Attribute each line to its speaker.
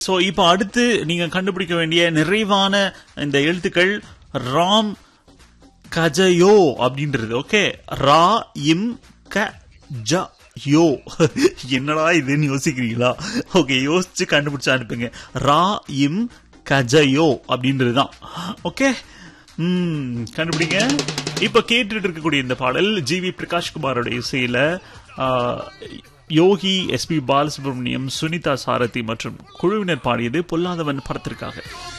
Speaker 1: so இப்போ அடுத்து நீங்க கண்டுபிடிக்க வேண்டிய நிறைவான இந்த எழுத்துக்கள் ராம் கஜயோ அப்படின்றது ஓகே ரா இம் க ஜ யோ என்னடா இதுன்னு யோசிக்கிறீங்களா ஓகே யோசிச்சு கண்டுபிடிச்சு அனுப்புங்க ரா இம் கஜயோ அப்படின்றது தான் ஓகே ம் கண்டுபிடிங்க இப்ப கேட்டுட்டு இருக்கக்கூடிய இந்த பாடல் ஜி வி பிரகாஷ் குமாரோட இசையில ஆ, யோகி எஸ் பி பாலசுப்ரமணியம் சுனிதா சாரதி மற்றும் குழுவினர் பாடியது பொல்லாதவன் படத்திற்காக